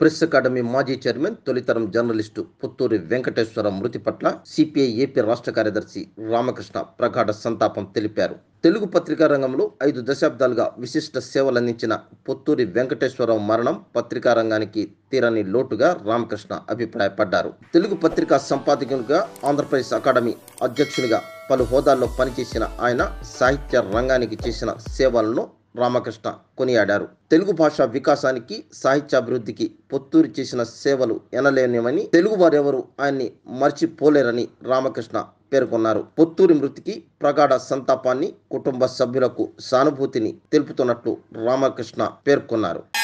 press academy మాజీ chairman తొలితరం journalist Putturi Venkateswara మృతి పట్ల సిపిఐ ఏపీ రాష్ట్ర కార్యదర్శి రామకృష్ణ ప్రగాఢ సంతాపం తెలిపారు తెలుగు పత్రికా రంగంలో ఐదు దశాబ్దాలుగా విశిష్ట సేవలందించిన పుత్తూరి వెంకటేశ్వరరావు మరణం పత్రికా రంగానికి తీరని లోటుగా రామకృష్ణ అభిప్రాయపడ్డారు తెలుగు పత్రికా సంపాదకునిగా ఆంధ్రప్రదేశ్ అకాడమీ అధ్యక్షునిగా పలు హోదాల్లో పనిచేసిన ఆయన సాహిత్య రంగానికి చేసిన సేవలను రామకృష్ణ కొనియాడారు తెలుగు భాష వికాసానికి సాహిత్యాభివృద్ధికి పొత్తూరి చేసిన సేవలు ఎనలేనివని తెలుగు వారెవరు ఆయన్ని మర్చిపోలేరని రామకృష్ణ పేర్కొన్నారు పొత్తూరి మృతికి ప్రగాఢ సంతాపాన్ని కుటుంబ సభ్యులకు సానుభూతిని తెలుపుతున్నట్లు రామకృష్ణ పేర్కొన్నారు